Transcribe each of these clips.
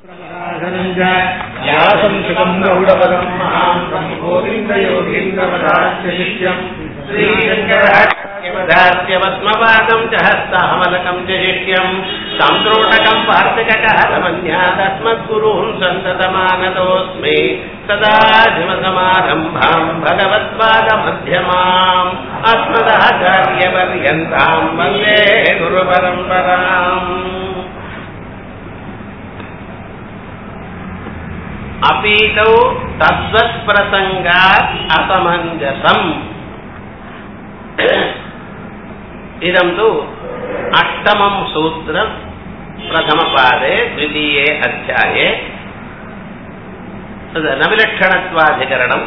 व्यासम् सुखम् गौडपदम् महान्तम् गोविन्दयोगीन्द्रपदाख्यशिष्यम् श्रीशङ्कराख्यपदार्थ्यपद्मपादम् च हस्तामलकम् च शिष्यम् सन्त्रोटकम् वार्तिककहरमन्यादस्मद्गुरून् सन्ततमानतोऽस्मि सदा शिवसमारम्भाम् भगवत्पादमध्यमाम् अस्मदाचार्यपर्यन्ताम् वन्दे गुरुपरम्पराम् अपीतौ तद्वत्प्रसङ्गात् असमञ्जसम् इदं तु अष्टमं सूत्रं प्रथमपादे द्वितीये अध्याये तद् नविलक्षणत्वाधिकरणम्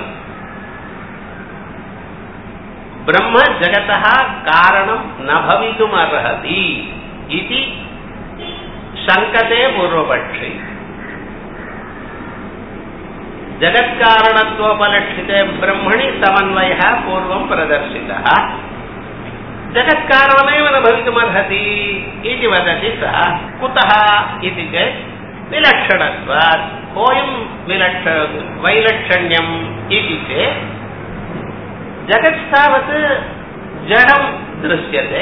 ब्रह्म जगतः कारणं न भवितुमर्हति इति शङ्कते पूर्वपक्षे जगत्कारणत्वोपलक्षिते ब्रह्मणि समन्वयः पूर्वं प्रदर्शितः जगत्कारणमेव न भवितुमर्हति इति वदति सः कुतः इति चेत् विलक्षणत्वात् कोऽयं विलक्ष वैलक्षण्यम् इति चेत् जगत्तावत् जडं दृश्यते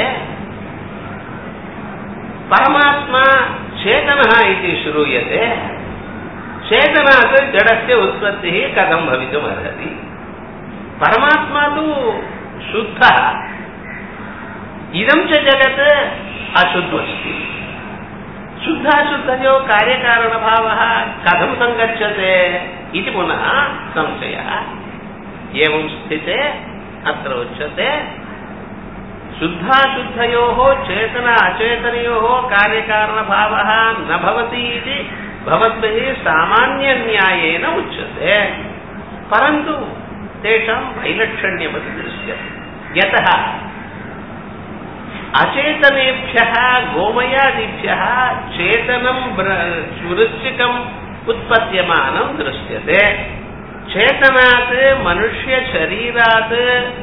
परमात्मा चेतनः इति श्रूयते चेतनात् जडस्य उत्पत्तिः कथं भवितुमर्हति परमात्मा तु शुद्धः इदं च जगत् अशुद्धमस्ति शुद्धाशुद्धयो कार्यकारणभावः कथं सङ्गच्छते इति पुनः संशयः एवं स्थिते अत्र उच्यते शुद्धाशुद्धयोः चेतन अचेतनयोः कार्यकारणभावः न भवति इति भवद्भिः सामान्यन्यायेन उच्यते परन्तु तेषां वैलक्षण्यमपि दृश्यते यतः अचेतनेभ्यः गोमयादिभ्यः चेतनं वृश्चिकम् उत्पद्यमानं दृश्यते चेतनात् मनुष्यशरीरात्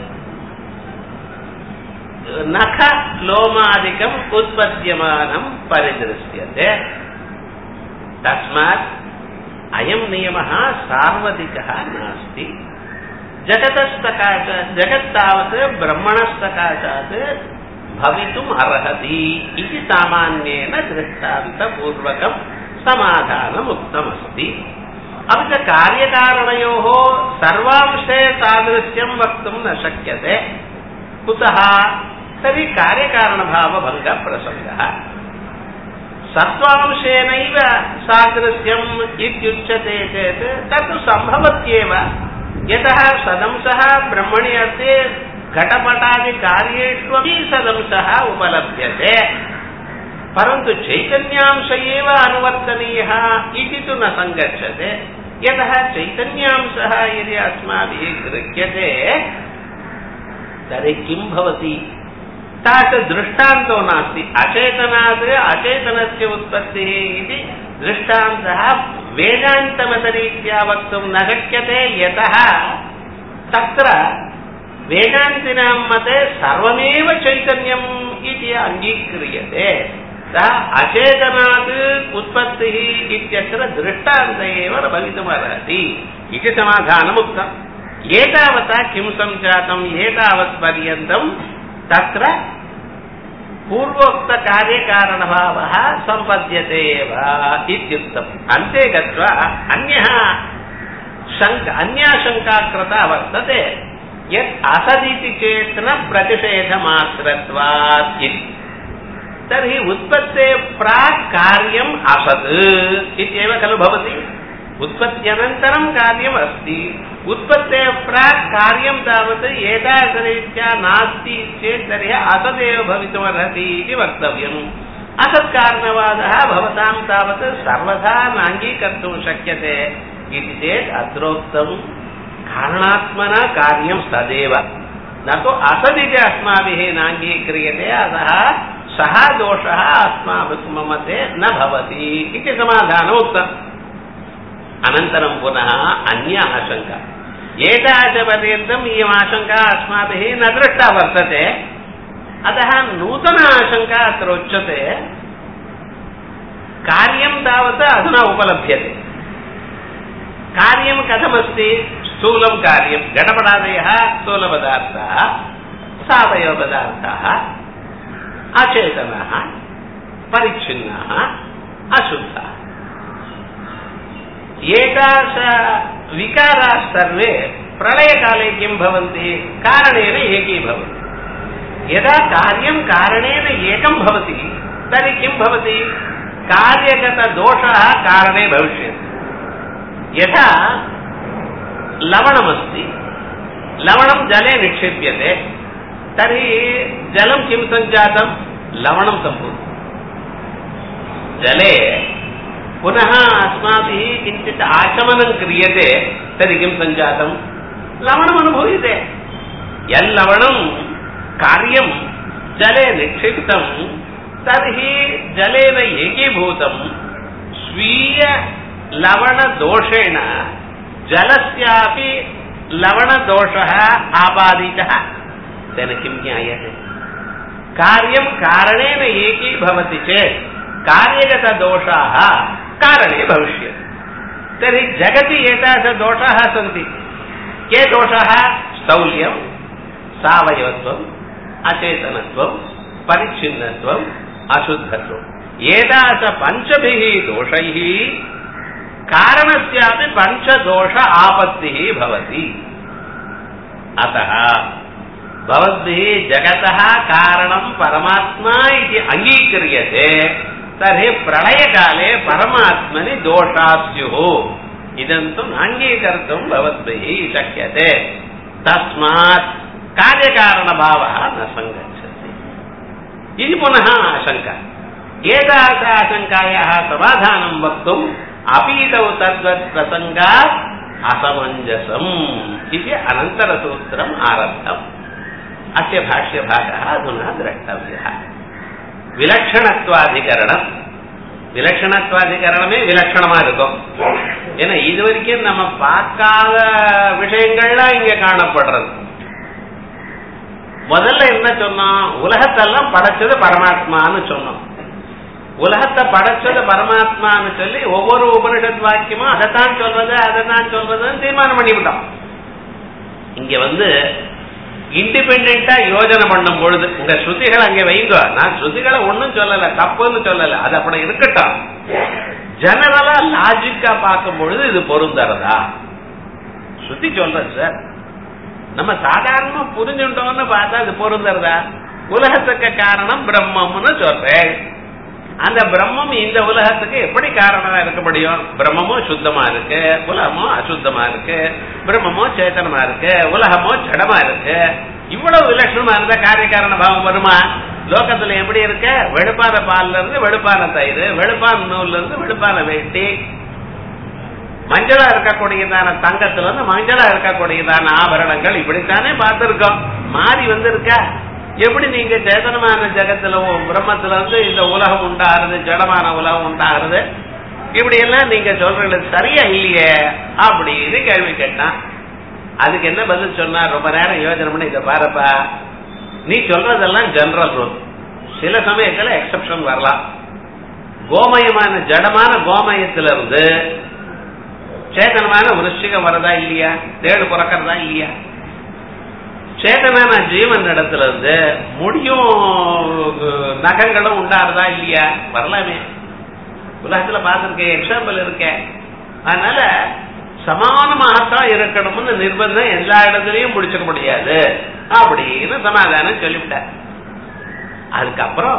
नख लोमादिकम् उत्पद्यमानं परिदृश्यते तस्मात् अयं नियमः सार्वधिकः नास्ति जगतस्तकाश जगत्तावत् ब्रह्मणस्तकाशात् भवितुम् अर्हति इति सामान्येन दृष्टान्तपूर्वकं समाधानम् उक्तमस्ति अपि च कार्यकारणयोः सर्वांशे सादृश्यं वक्तुं न शक्यते कुतः तर्हि कार्यकारणभावभङ्गप्रसङ्गः सत्त्वांशेनैव सादृश्यम् इत्युच्यते चेत् तत् सम्भवत्येव यतः सदंशः ब्रह्मणि अस्ति घटपटादिकार्येष्वपि सदंशः उपलभ्यते परन्तु चैतन्यांश एव अनुवर्तनीयः इति तु न सङ्गच्छते यतः चैतन्यांशः यदि अस्माभिः गृह्यते तर्हि किं भवति तात् दृष्टान्तो नास्ति अचेतनात् अचेतनस्य उत्पत्तिः इति दृष्टान्तः वेदान्तमतरीत्या वक्तुं न शक्यते यतः तत्र वेदान्तिनां मते सर्वमेव चैतन्यम् इति अङ्गीक्रियते सः अचेतनात् उत्पत्तिः इत्यत्र दृष्टान्त एव न भवितुमर्हति इति समाधानमुक्तम् एतावता किं सञ्जातम् एतावत्पर्यन्तम् तत्र पूर्वोक्तकार्यकारणभावः सम्पद्यते एव इत्युक्तम् अन्ते गत्वा अन्यः शङ्क अन्या शङ्का कृता वर्तते यत् असदिति चेत् न प्रतिषेधमात्रत्वात् इति तर्हि उत्पत्ते प्राक् कार्यम् असत् इत्येव खलु भवति उत्पत्त्यनन्तरं कार्यम् अस्ति उत्पत्ते प्राक् कार्यं तावत् एतादृरीत्या नास्ति चेत् तर्हि असदेव भवितुमर्हति इति वक्तव्यम् असत्कारणवादः भवतां तावत् सर्वथा नाङ्गीकर्तुं शक्यते इति चेत् अत्रोक्तं कारणात्मना कार्यं सदेव न तु असदिति अस्माभिः नाङ्गीक्रियते अतः सः दोषः अस्माभिः ममते न भवति इति समाधानम् उक्तम् अनन्तरं पुनः अन्य आशङ्का एतादृशपर्यन्तम् इयम् आशङ्का अस्माभिः न दृष्टा वर्तते अतः नूतना आशङ्का अत्र उच्यते कार्यं तावत् अधुना उपलभ्यते कार्यं कथमस्ति स्थूलं कार्यं घटपटादयः स्थूलपदार्थाः सावयवपदार्थाः अचेतनः परिच्छिन्नः अशुद्धः एतादृश विकाराः सर्वे प्रलयकाले किं भवन्ति कारणेन एकीभवन्ति यदा कार्यं कारणेन एकं भवति तर्हि किं भवति कार्यगतदोषः कारणे भविष्यति यथा लवणमस्ति लवणं जले निक्षिप्यते तर्हि जलं किं सञ्जातं लवणं सम्भूतं जले पुनः अस्माभिः किञ्चित् आचमनं क्रियते तर्हि किं सञ्जातं लवणम् अनुभूयते यल्लवणं कार्यं जले निक्षिप्तं तर्हि जलेन एकीभूतं स्वीय लवणदोषेण जलस्यापि लवणदोषः आपादितः तेन किं ज्ञायते कार्यं कारणेन एकीभवति चेत् कार्यगतदोषाः कारणे भविष्यति तर्हि जगति एतादृशदोषाः सन्ति के दोषाः स्थौल्यं सावयवत्वम् अचेतनत्वं परिच्छिन्नत्वम् अशुद्धत्वम् एतादृश पञ्चभिः दोषैः कारणस्यापि पञ्चदोष आपत्तिः भवति अतः भवद्भिः जगतः कारणं परमात्मा इति अङ्गीक्रियते तर्हि प्रलयकाले परमात्मनि दोषाः स्युः इदं तु नाङ्गीकर्तुं भवद्भिः शक्यते तस्मात् कार्यकारणभावः न सङ्गच्छति इति पुनः आशङ्का एतादृश आशङ्कायाः समाधानं वक्तुम् अपीतौ तद्वत् प्रसङ्गात् असमञ्जसम् इति अनन्तरसूत्रम् आरब्धम् अस्य भाष्यभागः अधुना द्रष्टव्यः விலட்சணத்துவாதிகரணம் விலட்சணத்துவாதிகரணமே விலட்சணமா இருக்கும் ஏன்னா இது வரைக்கும் நம்ம பார்க்காத விஷயங்கள்லாம் இங்க காணப்படுறது முதல்ல என்ன சொன்னோம் உலகத்தெல்லாம் படைச்சது பரமாத்மான்னு சொன்னோம் உலகத்தை படைச்சது பரமாத்மான்னு சொல்லி ஒவ்வொரு உபனிஷத் வாக்கியமும் அதைத்தான் சொல்றது அதைத்தான் சொல்றதுன்னு தீர்மானம் பண்ணிவிட்டோம் இங்க வந்து இண்டிபெண்டா யோஜனை பண்ணும் பொழுது உங்க ஸ்ருதிகள் அங்க வைங்க நான் ஸ்ருதிகளை ஒண்ணும் சொல்லல தப்புன்னு சொல்லல அது அப்படி இருக்கட்டும் ஜெனரலா லாஜிக்கா பார்க்கும் பொழுது இது பொருந்தறதா ஸ்ருதி சொல்றது சார் நம்ம சாதாரணமா புரிஞ்சுட்டோம்னு பார்த்தா அது பொருந்தறதா உலகத்துக்கு காரணம் பிரம்மம்னு சொல்றேன் அந்த பிரம்மம் இந்த உலகத்துக்கு எப்படி காரணமா இருக்க முடியும் பிரம்மமும் சுத்தமா இருக்கு உலகமும் அசுத்தமா இருக்கு பிரம்மமோ சேத்தனமா இருக்கு உலகமோ ஜடமா இருக்கு இவ்வளவு விலட்சணமா இருந்தா காரிய காரண பாவம் வருமா லோகத்துல எப்படி இருக்க வெளுப்பான பால்ல இருந்து வெளுப்பான தயிர் வெளுப்பான நூல்ல இருந்து வெளுப்பான வேட்டி மஞ்சளா இருக்கக்கூடியதான தங்கத்துல இருந்து மஞ்சளா இருக்கக்கூடியதான ஆபரணங்கள் இப்படித்தானே பார்த்திருக்கோம் மாறி வந்திருக்கா எப்படி நீங்க சேதனமான ஜெகத்துல பிரம்மத்துல இருந்து இந்த உலகம் உண்டாகிறது ஜடமான உலகம் உண்டாகிறது இப்படி எல்லாம் நீங்க சொல்றது சரியா இல்லையே அப்படின்னு கேள்வி கேட்டான் அதுக்கு என்ன பதில் சொன்னா ரொம்ப நேரம் யோசனை பண்ணி இதை பாருப்பா நீ சொல்றதெல்லாம் ஜெனரல் ரூல் சில சமயத்துல எக்ஸப்ஷன் வரலாம் கோமயமான ஜடமான கோமயத்துல இருந்து சேதனமான விருஷிகம் வரதா இல்லையா தேடு பிறக்கிறதா இல்லையா சேதனான ஜீவன் இடத்துல இருந்து முடியும் நகங்களும் உண்டாருதா இல்லையா வரலாமே உலகத்துல பார்த்திருக்கேன் எக்ஸாம்பிள் இருக்கேன் அதனால சமானமாகத்தான் இருக்கணும்னு நிர்பந்தம் எல்லா இடத்துலயும் முடிச்சிட முடியாது அப்படின்னு சமாதானம் சொல்லிவிட்டார் அதுக்கப்புறம்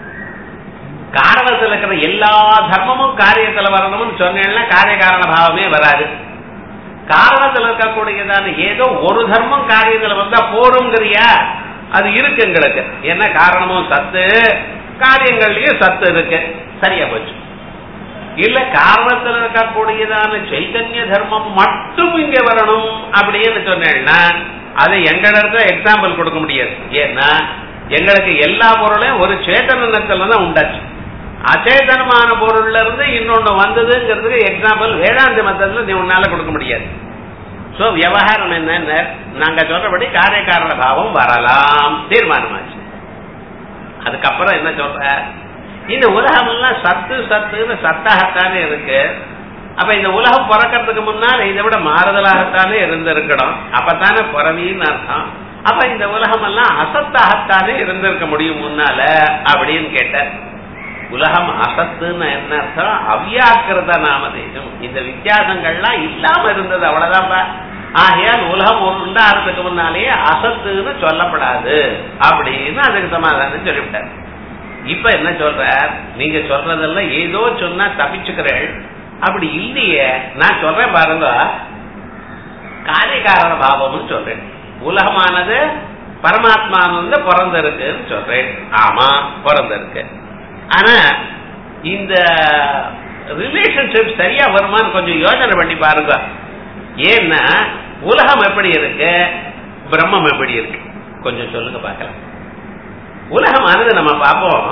காரணத்துல இருக்கிற எல்லா தர்மமும் காரியத்துல வரணும்னு சொன்னேன்னா காரிய காரண பாவமே வராது காரணத்தில் இருக்கக்கூடியதான ஏதோ ஒரு தர்மம் காரியத்துல வந்தா போருங்கிறியா அது இருக்கு எங்களுக்கு என்ன காரணமும் சத்து காரியங்கள்லயும் சத்து இருக்கு சரியா போச்சு இல்ல காரணத்தில் இருக்கக்கூடியதான சைத்தன்ய தர்மம் மட்டும் இங்க வரணும் அப்படின்னு சொன்னேன்னா அதை எங்களிடத்துல எக்ஸாம்பிள் கொடுக்க முடியாது ஏன்னா எங்களுக்கு எல்லா பொருளையும் ஒரு சேத்தனத்துல தான் உண்டாச்சு அச்சேதனமான பொருள்ல இருந்து இன்னொன்னு வந்ததுங்கிறதுக்கு எக்ஸாம்பிள் வேதாந்த மத்தத்துல நீ உன்னால கொடுக்க முடியாது சோ விவகாரம் என்ன நாங்க சொல்றபடி காரியகாரண பாவம் வரலாம் தீர்மானமாச்சு அதுக்கப்புறம் என்ன சொல்ற இந்த உலகம் எல்லாம் சத்து சத்துன்னு சத்தாகத்தானே இருக்கு அப்ப இந்த உலகம் பிறக்கிறதுக்கு முன்னால் இதை விட மாறுதலாகத்தானே இருந்திருக்கணும் அப்பதானே பிறவின்னு அர்த்தம் அப்ப இந்த உலகம் எல்லாம் அசத்தாகத்தானே இருந்திருக்க முடியும் முன்னால அப்படின்னு கேட்டார் உலகம் அசத்துன்னு என்ன அர்த்தம் அவ்யாக்கிருத நாமதேசம் இந்த வித்தியாசங்கள்லாம் இல்லாம இருந்தது அவ்வளவுதான்ப்பா ஆகையால் உலகம் உண்டாகிறதுக்கு முன்னாலேயே அசத்துன்னு சொல்லப்படாது அப்படின்னு அதுக்கு சமாதானம் சொல்லிவிட்டார் இப்ப என்ன சொல்ற நீங்க சொல்றதெல்லாம் ஏதோ சொன்னா தப்பிச்சுக்கிறேன் அப்படி இல்லையே நான் சொல்றேன் பாருங்க காரியகாரண பாவம்னு சொல்றேன் உலகமானது பரமாத்மானது பிறந்திருக்குன்னு சொல்றேன் ஆமா பிறந்திருக்கு ஆனா இந்த ரிலேஷன்ஷிப் சரியா வருமான்னு கொஞ்சம் யோசனை பண்ணி பாருங்க ஏன்னா உலகம் எப்படி இருக்கு பிரம்மம் எப்படி இருக்கு கொஞ்சம் சொல்லுங்க பார்க்கலாம் உலகமானது நம்ம பார்ப்போம்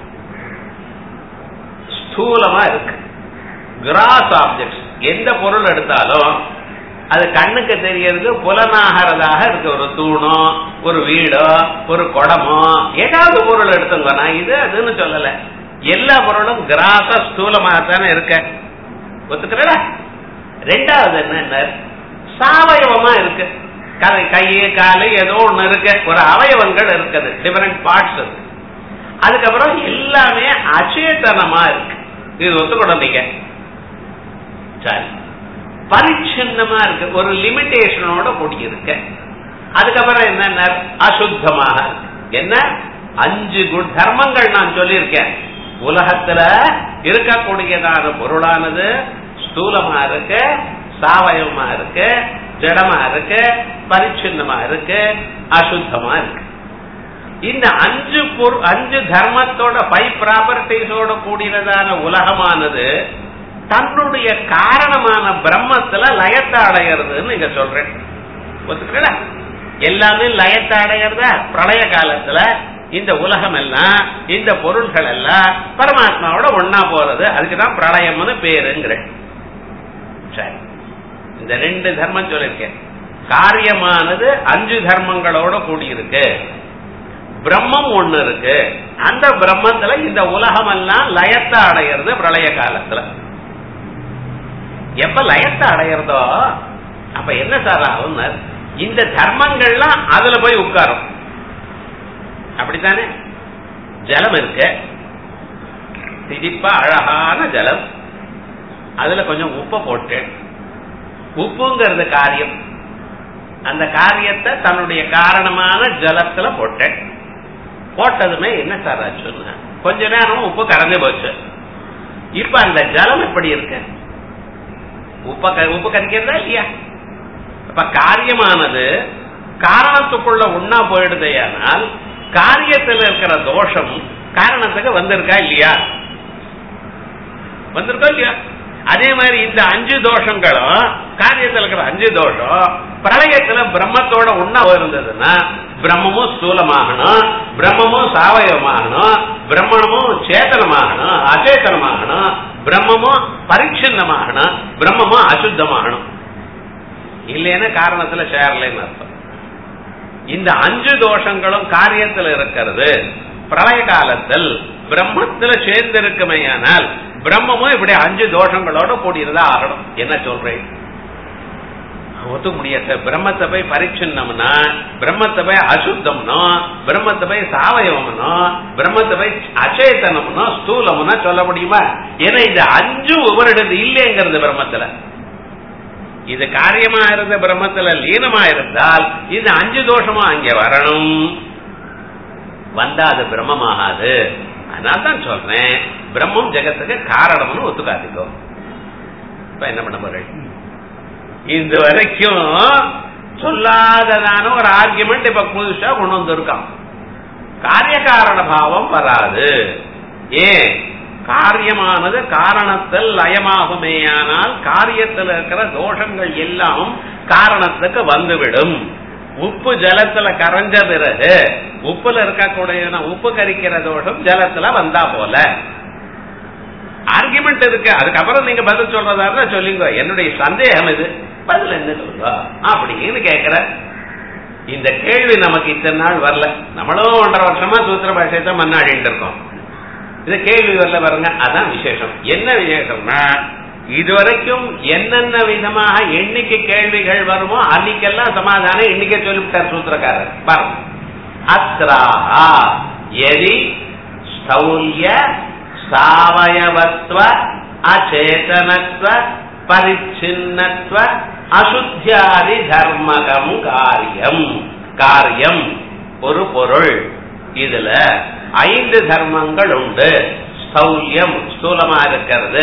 ஸ்தூலமா இருக்கு கிராஸ் ஆப்ஜெக்ட்ஸ் எந்த பொருள் எடுத்தாலும் அது கண்ணுக்கு தெரியறது புலனாகிறதாக இருக்கு ஒரு தூணோ ஒரு வீடோ ஒரு குடமோ ஏதாவது பொருள் எடுத்துங்க நான் இது அதுன்னு சொல்லல எல்லா பொருளும் கிராச ஸ்தூலமாகத்தானே இருக்க ஒத்துக்கிறா ரெண்டாவது என்ன சாவயவமா இருக்கு கை கையு காலு ஏதோ ஒண்ணு இருக்கு ஒரு அவயவங்கள் இருக்குது டிஃபரெண்ட் பார்ட்ஸ் இருக்கு அதுக்கப்புறம் எல்லாமே அச்சேதனமா இருக்கு இது ஒத்துக்கணும் நீங்க சரி பரிச்சின்னமா இருக்கு ஒரு லிமிடேஷனோட கூடி இருக்கு அதுக்கப்புறம் என்னென்ன அசுத்தமாக இருக்கு என்ன அஞ்சு குட் தர்மங்கள் நான் சொல்லியிருக்கேன் உலகத்துல இருக்கக்கூடியதான பொருளானது ஸ்தூலமா இருக்கு சாவயவமா இருக்கு ஜடமா இருக்கு பரிச்சின்னமா இருக்கு அசுத்தமா இருக்கு இந்த அஞ்சு பொரு அஞ்சு தர்மத்தோட ஃபைவ் ப்ராப்பர்டிஸோட கூடியதான உலகமானது தன்னுடைய காரணமான பிரம்மத்துல லயத்தை அடையிறதுன்னு நீங்க சொல்றேன் ஒத்துக்கிறா எல்லாமே லயத்தை அடையிறதா பிரளய காலத்துல இந்த உலகம் எல்லாம் இந்த பொருள்கள் எல்லாம் பரமாத்மாவோட ஒன்னா போறது அதுக்குதான் பிரளயம்னு பேருங்கிறேன் சரி இந்த ரெண்டு தர்மம் சொல்லிருக்கேன் காரியமானது அஞ்சு தர்மங்களோட கூடியிருக்கு பிரம்மம் ஒண்ணு இருக்கு அந்த பிரம்மத்துல இந்த உலகம் எல்லாம் லயத்தை அடையிறது பிரளய காலத்துல எப்ப லயத்தை அடையிறதோ அப்ப என்ன சார் ஆகும் இந்த தர்மங்கள்லாம் அதுல போய் உட்காரும் அப்படித்தானே ஜலம் இருக்கு திதிப்பா அழகான ஜலம் அதுல கொஞ்சம் உப்பை போட்டு உப்புங்கிறது காரியம் அந்த காரியத்தை தன்னுடைய காரணமான ஜலத்துல போட்டேன் போட்டதுமே என்ன சார் ஆச்சுன்னா கொஞ்ச நேரம் உப்பு கறந்து போச்சு இப்ப அந்த ஜலம் எப்படி இருக்கு உப்ப உப்பு கறிக்கிறதா இல்லையா அப்ப காரியமானது காரணத்துக்குள்ள ஒன்னா போயிடுதையானால் காரியத்தில் இருக்கிற தோஷம் காரணத்துக்கு வந்திருக்கா இல்லையா வந்திருக்கா இல்லையா அதே மாதிரி இந்த அஞ்சு தோஷங்களும் காரியத்தில் இருக்கிற அஞ்சு தோஷம் பிரளயத்துல பிரம்மத்தோட ஒன்னா இருந்ததுன்னா பிரம்மமும் ஸ்தூலமாகணும் பிரம்மமும் சாவயவமாகணும் பிரம்மணமும் சேதனமாகணும் அச்சேதனமாகணும் பிரம்மமும் பரிச்சின்னமாகணும் பிரம்மமும் அசுத்தமாகணும் இல்லைன்னா காரணத்துல சேரலன்னு அர்த்தம் இந்த அஞ்சு தோஷங்களும் காரியத்தில் இருக்கிறது பிரளய காலத்தில் பிரம்மத்துல சேர்ந்திருக்குமையானால் பிரம்மமும் இப்படி அஞ்சு தோஷங்களோட கூடியதா ஆகணும் என்ன சொல்றேன் ஒத்து முடியாத பிரம்மத்தை போய் பரிச்சின்னம்னா பிரம்மத்தை போய் அசுத்தம்னோ பிரம்மத்தை போய் சாவயவம்னோ பிரம்மத்தை போய் அச்சேதனம்னோ ஸ்தூலம்னா சொல்ல முடியுமா ஏன்னா இது அஞ்சு உபரிடது இல்லைங்கிறது பிரம்மத்துல இது காரியமா இருந்த பிரம்மத்துல லீனமா இருந்தால் இது அஞ்சு தோஷமா அங்க வரணும் வந்தா அது பிரம்மமாகாது அதனால தான் சொல்றேன் பிரம்மம் ஜெகத்துக்கு காரணம்னு ஒத்துக்காதீங்க இப்ப என்ன பண்ண போறேன் இந்த வரைக்கும் சொல்லாததான ஒரு ஆர்குமெண்ட் இப்ப புதுசா கொண்டு வந்திருக்கான் காரிய காரண பாவம் வராது ஏன் காரியமானது காரணத்தில் லயமாகுமேயானால் காரியத்தில் இருக்கிற தோஷங்கள் எல்லாம் காரணத்துக்கு வந்துவிடும் உப்பு ஜலத்துல கரைஞ்ச பிறகு உப்புல இருக்கக்கூடிய உப்பு கரிக்கிற தோஷம் ஜலத்துல வந்தா போல ஆர்குமெண்ட் இருக்கு அதுக்கப்புறம் நீங்க பதில் சொல்றதா இருந்தா சொல்லுங்க என்னுடைய சந்தேகம் இது பதில் என்ன சொல்லுங்க அப்படின்னு கேக்குற இந்த கேள்வி நமக்கு இத்தனை நாள் வரல நம்மளும் ஒன்றரை வருஷமா சூத்திர பாஷை தான் மன்னாடிட்டு இருக்கோம் இது கேள்வி வரல பாருங்க அதான் விசேஷம் என்ன விசேஷம்னா இதுவரைக்கும் என்னென்ன விதமாக எண்ணிக்கை கேள்விகள் வருமோ அன்னைக்கெல்லாம் சமாதானம் எண்ணிக்கை சொல்லிவிட்டார் சூத்திரக்காரர் பாருங்க அத்ராஹா எதி ஸ்தௌல்ய சாவயவத்வ அச்சேதனத்வ பரிச்சின்னத்வ அசுத்தியாதி தர்மகம் காரியம் காரியம் ஒரு பொருள் இதுல ஐந்து தர்மங்கள் உண்டு ஸ்தௌல்யம் ஸ்தூலமா இருக்கிறது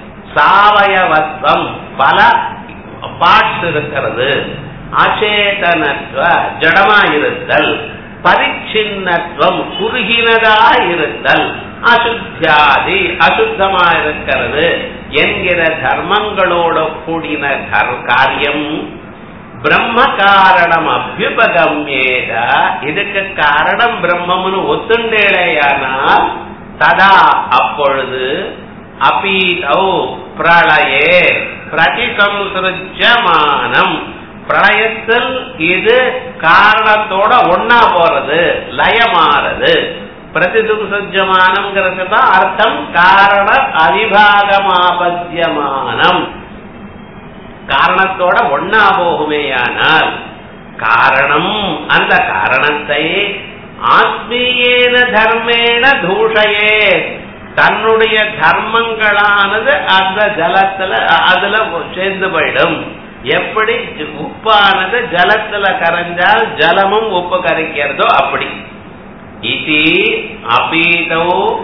சாவயவத்வம் பல பார்ட்ஸ் இருக்கிறது அச்சேதனத்துவ ஜடமா இருத்தல் பரிச்சின்னத்துவம் குறுகினதா இருத்தல் அசுத்தியாதி அசுத்தமா இருக்கிறது என்கிற தர்மங்களோட கூடின தர்- காரியம் பிரம்ம காரணம் அபியுபகம்யேத இதுக்கு காரணம் பிரம்மம்னு ஒத்துண்டேடையானால் ததா அப்பொழுது அபீதௌ பிரளயே பிரதிசம்சிருஜமானம் பிரளயத்தில் இது காரணத்தோட ஒன்னா போறது லயமாறது பிரதிசம்சஜமானம்ங்கிறது தான் அர்த்தம் காரண அவிபாகமாபத்தியமானம் காரணத்தோட ஒன்னா போகுமேயானால் காரணம் அந்த காரணத்தை ஆத்மீயேன தர்மேன தூஷையே தன்னுடைய தர்மங்களானது அந்த ஜலத்துல அதுல சேர்ந்து போயிடும் எப்படி உப்பானது ஜலத்துல கரைஞ்சால் ஜலமும் உப்பு கரைக்கிறதோ அப்படி இது அபீதோ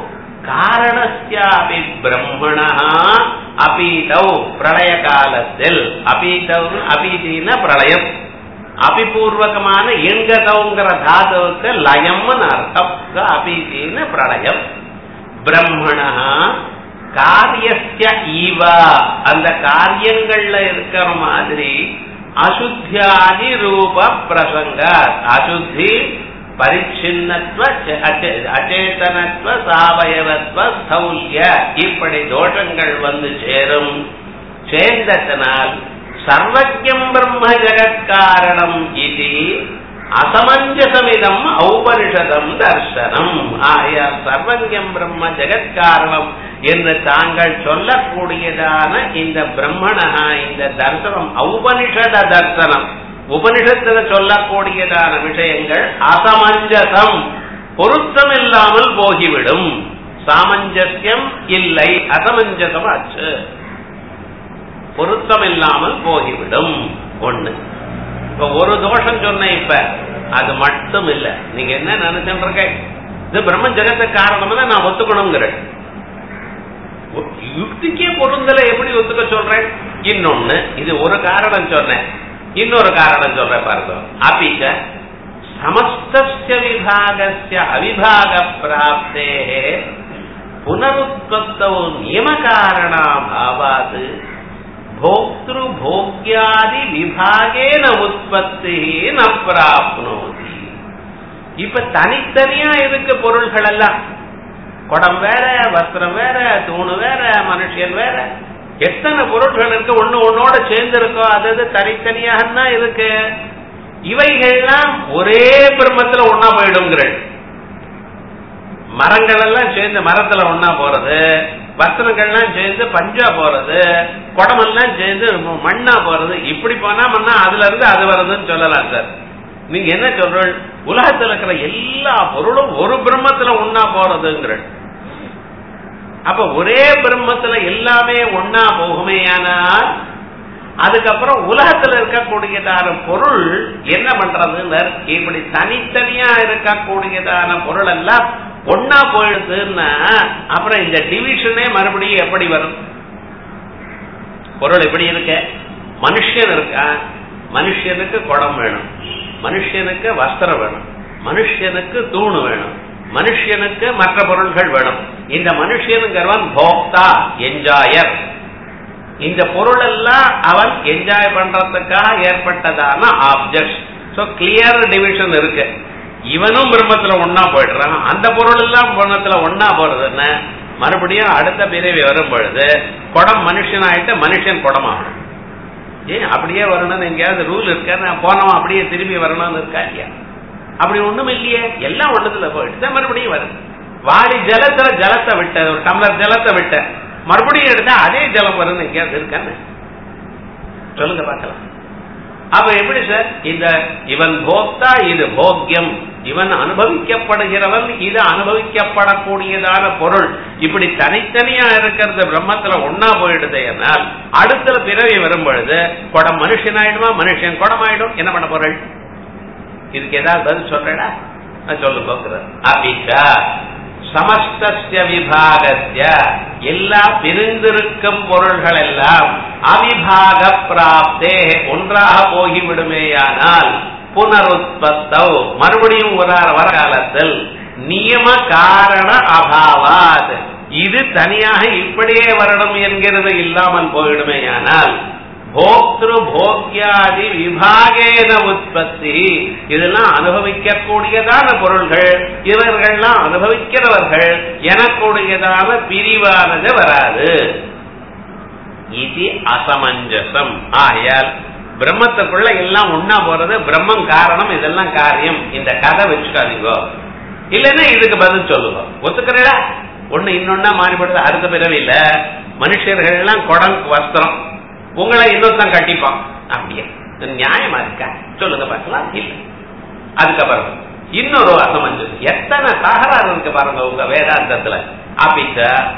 காரணஸ்யாபி பிரம்மணா அபீதௌ பிரளய காலத்தில் அபீதௌ அபீதின பிரளயம் அபிபூர்வகமான எண்கதவுங்கிற தாதுவுக்கு லயம்னு அர்த்தம் அபீதின பிரளயம் பிரம்மணா காரியஸ்ய ஈவ அந்த காரியங்கள்ல இருக்கிற மாதிரி அசுத்தியாதி ரூப பிரசங்க அசுத்தி பரிச்சின்னத்வ ச- அச்சே- அச்சேதனத்வ சாவயவத்வ ஸ்தௌல்ய இப்படி தோஷங்கள் வந்து சேரும் சேர்ந்ததனால் சர்வஜம் பிரம்ம ஜெகத்காரணம் இது அசமஞ்சசமிதம் ஔபனிஷதம் தர்சனம் ஆகையால் சர்வஜம் பிரம்ம ஜெகத்காரணம் என்று தாங்கள் சொல்லக்கூடியதான இந்த பிரம்மணா இந்த தர்சனம் ஔபனிஷத தர்சனம் உபனிஷத்துல சொல்லக்கூடியதான விஷயங்கள் அசமஞ்சசம் பொருத்தமில்லாமல் போகிவிடும் சாமஞ்சசியம் இல்லை அசமஞ்சசம் ஆச்சு பொருத்தமில்லாமல் போகிவிடும் ஒண்ணு இப்ப ஒரு தோஷம் சொன்னேன் இப்ப அது மட்டும் இல்ல நீங்க என்ன நினைச்சுட்டு இருக்க இது பிரம்ம ஜெகத்த காரணம் நான் ஒத்துக்கணுங்கிறேன் யுக்திக்கே பொருந்தல எப்படி ஒத்துக்க சொல்றேன் இன்னொன்னு இது ஒரு காரணம் சொன்னேன் இன்னொரு காரணம் சொல்றேன் பாருங்க அபிச்ச சமஸ்தஸ்ய விபாகஸ்ய அவிபாக பிராப்தே புனருத்பத்தௌ நியம காரணாபாவாத் போக்திரு போக்யாதி விபாகேன உற்பத்தி ந பிராப்னோதி இப்ப தனித்தனியா இருக்கு பொருள்கள் எல்லாம் குடம் வேற வஸ்திரம் வேற தூணு வேற மனுஷன் வேற எத்தனை பொருட்கள் இருக்கு ஒண்ணு ஒன்னோட சேர்ந்து இருக்கோ அது அது தனித்தனியாக தான் இருக்கு இவைகள்லாம் ஒரே பிரம்மத்துல ஒன்னா போயிடுங்கிறேன் மரங்கள் எல்லாம் சேர்ந்து மரத்துல ஒன்னா போறது வஸ்திரங்கள்லாம் சேர்ந்து பஞ்சா போறது குடமெல்லாம் சேர்ந்து மண்ணா போறது இப்படி போனா மண்ணா அதுல இருந்து அது வருதுன்னு சொல்லலாம் சார் நீங்க என்ன சொல்ற உலகத்துல இருக்கிற எல்லா பொருளும் ஒரு பிரம்மத்துல ஒன்னா போறதுங்கிற அப்ப ஒரே பிரம்மத்துல எல்லாமே ஒன்னா போகுமேயானால் அதுக்கப்புறம் உலகத்துல இருக்கக்கூடியதான பொருள் என்ன பண்றதுன்னு இப்படி தனித்தனியா இருக்கக்கூடியதான பொருள் எல்லாம் ஒன்னா போயிடுதுன்னா அப்புறம் இந்த டிவிஷனே மறுபடியும் எப்படி வரும் பொருள் எப்படி இருக்க மனுஷன் இருக்கா மனுஷனுக்கு குடம் வேணும் மனுஷனுக்கு வஸ்திரம் வேணும் மனுஷனுக்கு தூணு வேணும் மனுஷனுக்கு மற்ற பொருள்கள் வேணும் இந்த மனுஷனுங்கிறவன் போக்தா என்ஜாயர் இந்த பொருள் எல்லாம் அவன் என்ஜாய் பண்றதுக்காக ஏற்பட்டதான ஆப்ஜெக்ட் சோ கிளியர் டிவிஷன் இருக்கு இவனும் பிரம்மத்துல ஒன்னா போயிடுறான் அந்த பொருள் எல்லாம் பிரம்மத்துல ஒன்னா போறது என்ன மறுபடியும் அடுத்த பிறவி வரும் பொழுது குடம் மனுஷன் ஆயிட்டு மனுஷன் குடம் ஆகணும் ஏன் அப்படியே வரணும்னு எங்கேயாவது ரூல் இருக்கா நான் போனவன் அப்படியே திரும்பி வரணும்னு இருக்கா இல்லையா அப்படி ஒண்ணும் இல்லையே எல்லாம் ஒண்ணுத்துல போயிட்டு மறுபடியும் வருது வாளி ஜலத்துல ஜலத்தை விட்ட ஒரு டம்ளர் ஜலத்தை விட்ட மறுபடியும் எடுத்தா அதே ஜலம் வரும்னு எங்கேயாவது இருக்கான்னு சொல்லுங்க பார்க்கலாம் அப்ப எப்படி சார் இந்த இவன் போக்தா இது போக்கியம் இவன் அனுபவிக்கப்படுகிறவன் இது அனுபவிக்கப்படக்கூடியதான பொருள் இப்படி தனித்தனியா இருக்கிறது பிரம்மத்துல ஒன்னா போயிடுது என்னால் அடுத்த பிறவி வரும் பொழுது குடம் மனுஷன் ஆயிடுமா மனுஷன் குடம் ஆயிடும் என்ன பண்ண பொருள் இதுக்கு ஏதாவது பதில் சொல்றேடா சொல்லு போக்குறது அபிச்சா சமஸ்திய விபாகத்திய எல்லா பிரிந்திருக்கும் பொருள்கள் எல்லாம் அவிபாக பிராப்தே ஒன்றாக போகிவிடுமேயானால் புனருத்பத்தௌ மறுபடியும் வர வர காலத்தில் நியம காரண அபாவாத் இது தனியாக இப்படியே வரணும் என்கிறது இல்லாமல் போயிடுமேயானால் போக்திரு போக்யாதி விபாகேன உற்பத்தி இதெல்லாம் அனுபவிக்கக்கூடியதான பொருள்கள் இவர்கள்லாம் அனுபவிக்கிறவர்கள் எனக்கூடியதான பிரிவானது வராது இது அசமஞ்சசம் ஆகையால் பிரம்மத்துக்குள்ள எல்லாம் ஒன்னா போறது பிரம்மம் காரணம் இதெல்லாம் காரியம் இந்த கதை வச்சுக்காதீங்க இல்லைன்னா இதுக்கு பதில் சொல்லுங்க ஒத்துக்கிறா ஒண்ணு இன்னொன்னா மாறிப்படுது அடுத்த பிறவி இல்ல மனுஷர்கள் எல்லாம் குடம் வஸ்திரம் உங்களை இன்னொருத்தன் கட்டிப்பான் அப்படியே நியாயமா இருக்கா சொல்லுங்க பார்க்கலாம் இல்ல அதுக்கப்புறம் இன்னொரு அசமஞ்சம் எத்தனை தகராறு இருக்கு பாருங்க உங்க வேதாந்தத்துல அப்பிச்ச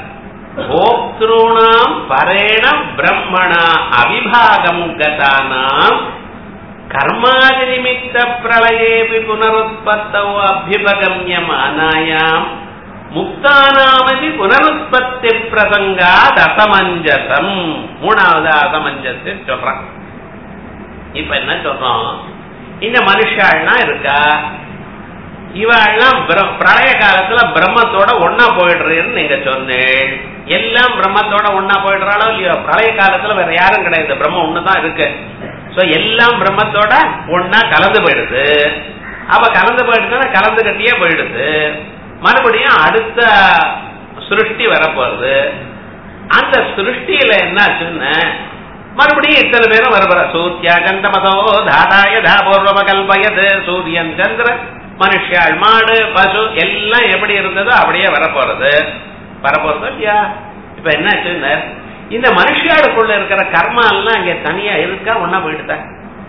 போக்திருணாம் பரேண பிரம்மணா அவிபாகம் கதானாம் கர்மாதி நிமித்த பிரளயேபி புனருத்பத்தோ அபியபகமியமானாயாம் முக்தானாமதி புனருற்பத்தி பிரசங்காத் அசமஞ்சசம் மூணாவது அசமஞ்சத்தை சொல்றான் இப்ப என்ன சொல்றோம் இந்த மனுஷாள்லாம் இருக்கா இவாள்லாம் பிரளய காலத்துல பிரம்மத்தோட ஒன்னா போயிடுறேன்னு நீங்க சொன்னேன் எல்லாம் பிரம்மத்தோட ஒன்னா போயிடுறாளோ இல்லையோ பிரளய காலத்துல வேற யாரும் கிடையாது பிரம்மம் ஒண்ணுதான் இருக்கு சோ எல்லாம் பிரம்மத்தோட ஒன்னா கலந்து போயிடுது அப்ப கலந்து போயிடுதுன்னா கலந்து கட்டியே போயிடுது மறுபடியும் அடுத்த சிருஷ்டி வரப்போறது அந்த சிருஷ்டியில என்னாச்சுன்னு மறுபடியும் இத்தனை பேரும் வரப்போற சூர்யா கந்தமதோ தாதாய தாபூர்வம கல்பயது சூரியன் சந்திரன் மனுஷாள் மாடு பசு எல்லாம் எப்படி இருந்ததோ அப்படியே வரப்போறது வரப்போறது இல்லையா இப்ப என்னாச்சுன்னு இந்த மனுஷியாளுக்குள்ள இருக்கிற கர்மா எல்லாம் இங்க தனியா இருக்கா ஒன்னா போயிட்டுதான்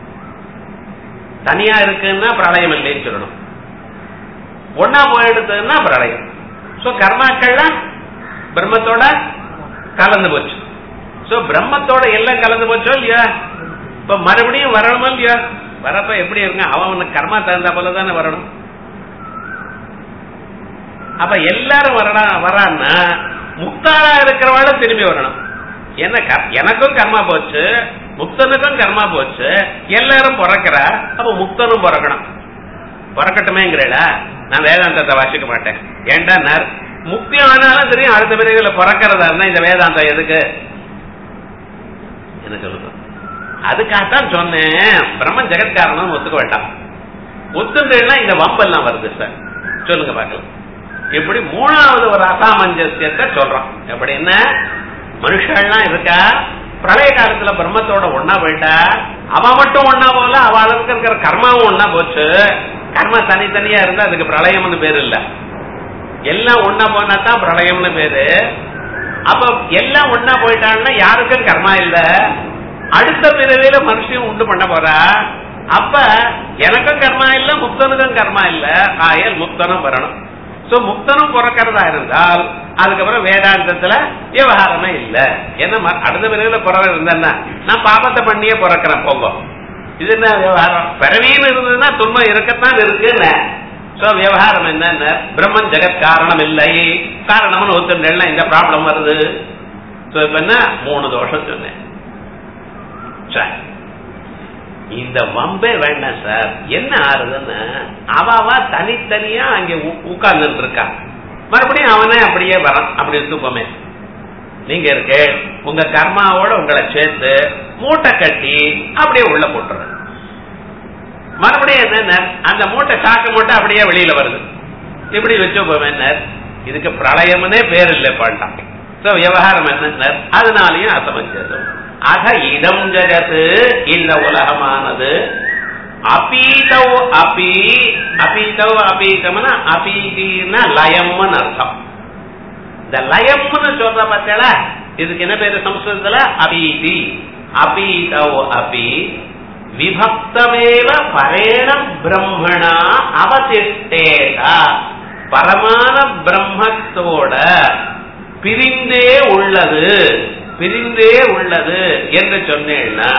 தனியா இருக்குன்னா பிரளயம் இல்லைன்னு சொல்லணும் ஒன்னா போயிடுதுன்னா பிரளயம் சோ கர்மாக்கள்லாம் பிரம்மத்தோட கலந்து போச்சு சோ பிரம்மத்தோட எல்லாம் கலந்து போச்சோ இல்லையா இப்ப மறுபடியும் வரணுமோ இல்லையா வரப்ப எப்படி இருங்க அவன் கர்மா தகுந்த போல தானே வரணும் அப்ப எல்லாரும் வரணும் வரான்னா முக்தாரா இருக்கிறவாளும் திரும்பி வரணும் என்ன எனக்கும் கர்மா போச்சு முக்தனுக்கும் கர்மா போச்சு எல்லாரும் பிறக்கிறா அப்ப முக்தனும் பிறக்கணும் பிறக்கட்டுமேங்கிறா நான் வேதாந்தத்தை வாசிக்க மாட்டேன் ஏன்டா முக்தி ஆனாலும் தெரியும் அடுத்த பிறகுல பிறக்கிறதா இருந்தா இந்த வேதாந்தம் எதுக்கு என்ன சொல்லுங்க அதுக்காகத்தான் சொன்னேன் பிரம்மன் ஜெகத்காரணம் ஒத்துக்க வேண்டாம் ஒத்துந்தா இந்த வம்பெல்லாம் வருது சார் சொல்லுங்க பார்க்கலாம் இப்படி மூணாவது ஒரு அசாமஞ்சசியத்தை சொல்றான் எப்படி என்ன மனுஷன்லாம் இருக்கா பிரளய காலத்துல பிரம்மத்தோட ஒன்னா போயிட்டா அவ மட்டும் ஒன்னா போல அவளுக்கு இருக்கிற கர்மாவும் ஒன்னா போச்சு கர்மா தனித்தனியா இருந்தா அதுக்கு பிரளயம்னு பேரு இல்ல எல்லாம் ஒன்னா போனா தான் பிரளயம்னு பேரு அப்ப எல்லாம் ஒன்னா போயிட்டான்னா யாருக்கும் கர்மா இல்ல அடுத்த பிறவியில மனுஷன் உண்டு பண்ண போறா அப்ப எனக்கும் கர்மா இல்ல முக்தனுக்கும் கர்மா இல்ல ஆயல் முக்தனும் வரணும் சோ முக்தனும் பிறக்கிறதா இருந்தால் அதுக்கப்புறம் வேதாந்தத்துல விவகாரமே இல்ல என்ன அடுத்த பிறகுல பிறகு இருந்தேன்னா நான் பாபத்தை பண்ணியே பிறக்கிறேன் போங்க இது என்ன விவகாரம் பிறவின்னு இருந்ததுன்னா துன்பம் இருக்கத்தான் இருக்குன்னு சோ விவகாரம் என்ன பிரம்மன் ஜெகத் காரணம் இல்லை காரணம்னு ஒத்துண்டேன்னா இந்த ப்ராப்ளம் வருது சோ இப்ப என்ன மூணு தோஷம் சொன்னேன் இந்த வம்பே வேண்டாம் சார் என்ன ஆறுதுன்னு அவாவா தனித்தனியா அங்க உட்கார்ந்து இருக்கா மறுபடியும் அவனே அப்படியே வரான் அப்படி தூக்கமே நீங்க இருக்கு உங்க கர்மாவோட உங்களை சேர்த்து மூட்டை கட்டி அப்படியே உள்ள போட்டுற மறுபடியும் என்ன அந்த மூட்டை சாக்கு மூட்டை அப்படியே வெளியில வருது இப்படி வச்சு இதுக்கு பிரளயம்னே பேர் இல்லை பாட்டான் சோ விவகாரம் என்ன அதனாலயும் அசமஞ்சதும் அக இதம் ஜெகத்து இந்த உலகமானது அபீதௌ அபி அபீதௌ அபீதம்னா அபீதினா லயம்னு அர்த்தம் இந்த லயம்னு சொல்ற பார்த்தா இதுக்கு என்ன பேரு சம்ஸ்கிருதத்துல அபீதி அபீதௌ அபி விபக்தமேவ பரேண பிரம்மணா அவதிஷ்டேதா பரமான பிரம்மத்தோட பிரிந்தே உள்ளது பிரிந்தே உள்ளது என்று சொன்னேன்னா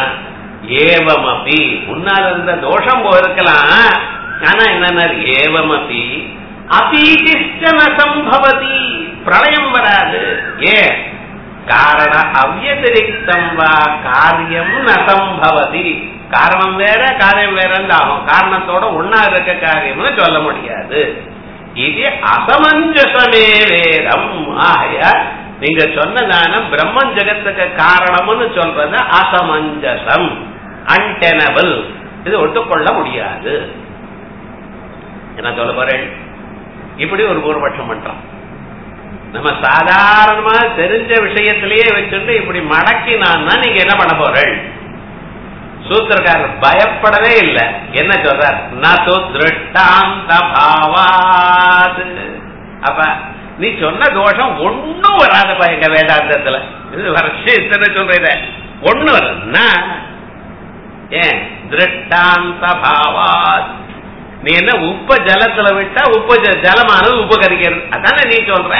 ஏவமபி முன்னால் இருந்த தோஷம் போயிருக்கலாம் ஆனா என்ன ஏவமபி அபீதிஷ்டன சம்பவதி பிரளயம் வராது ஏ காரண அவ்யதிரிக்தம் வா காரியம் ந சம்பவதி காரணம் வேற காரியம் வேற ஆகும் காரணத்தோட ஒன்னா இருக்க காரியம்னு சொல்ல முடியாது இது அசமஞ்சசமே வேதம் ஆய நீங்க சொன்னதான பிரம்மன் ஜெகத்துக்கு காரணம்னு சொல்றது அசமஞ்சசம் அன்டெனபிள் இது ஒட்டுக்கொள்ள முடியாது என்ன சொல்ல போறேன் இப்படி ஒரு பூர்வபட்சம் பண்றோம் நம்ம சாதாரணமா தெரிஞ்ச விஷயத்திலேயே வச்சுட்டு இப்படி மடக்கினான்னா நீங்க என்ன பண்ண போறேன் சூத்திரக்காரர் பயப்படவே இல்லை என்ன சொல்றார் நது திருஷ்டாந்த பாவாத் அப்ப நீ சொன்ன தோஷம் ஒண்ணும் வராதப்பா எங்க வேதாந்தத்துல இது வருஷம் இத்தனை சொல்றத ஒண்ணு வருதுன்னா ஏன் திருஷ்டாந்த பாவாத் நீ என்ன உப்ப ஜலத்துல விட்டா உப்பு ஜ- ஜலமானது உப்பு கரிக்கிறது அதானே நீ சொல்ற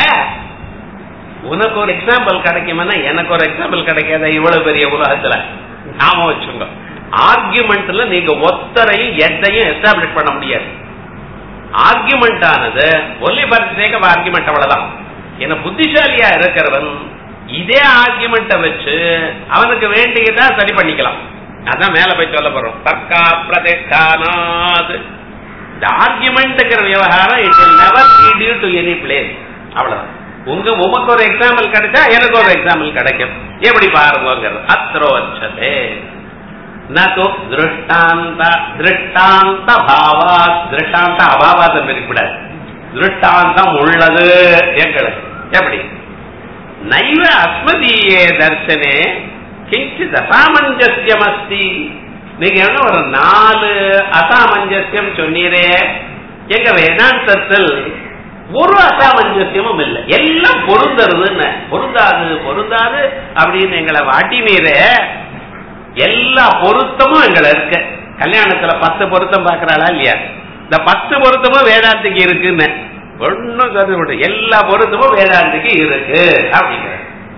உனக்கு ஒரு எக்ஸாம்பிள் கிடைக்குமானா எனக்கு ஒரு எக்ஸாம்பிள் கிடைக்காத இவ்வளவு பெரிய உலகத்துல நாம வச்சுங்க ஆர்குமெண்ட்ல நீங்க ஒத்தரையும் எதையும் எஸ்டாப்ளிஷ் பண்ண முடியாது ஆர்குமெண்ட் ஆனது only for sake of argument அவ்வளவுதான் என்ன புத்திசாலியா இருக்கிறவன் இதே ஆர்குமெண்ட்டை வச்சு அவனுக்கு வேண்டியதா சரி பண்ணிக்கலாம் அதான் மேல போய் சொல்ல போறோம் தர்க்கா பிரதிஷ்டானாத் இந்த ஆர்குமெண்ட்ங்கிற விவகாரம் it will never lead you to any place அவ்வளவுதான் உங்க உமக்கு ஒரு எக்ஸாம்பிள் கிடைச்சா எனக்கு ஒரு எக்ஸாம்பிள் கிடைக்கும் எப்படி பாருங்கிறது அத்ரோச்சதே நது திருஷ்டாந்த திருஷ்டாந்த பாவா திருஷ்டாந்த அபாவாதம் பிரிக்கப்படாது திருஷ்டாந்தம் உள்ளது எங்களுக்கு எப்படி நைவ அஸ்மதீயே தர்சனே கிஞ்சித் அசாமஞ்சசியம் அஸ்தி நீங்க என்ன ஒரு நாலு அசாமஞ்சசியம் சொன்னீரே எங்க வேதாந்தத்தில் ஒரு அசாமஞ்சசியமும் இல்லை எல்லாம் பொருந்தருதுன்னு பொருந்தாது பொருந்தாது அப்படின்னு எங்களை வாட்டினீரே எல்லா பொருத்தமும் எங்களை இருக்கு கல்யாணத்துல பத்து பொருத்தம் பாக்குறாளா இல்லையா இந்த பத்து பொருத்தமும் வேதாந்திக்கு இருக்குன்னு ஒன்னும் கருது விட்டு எல்லா பொருத்தமும் வேதாந்திக்கு இருக்கு அப்படிங்கிற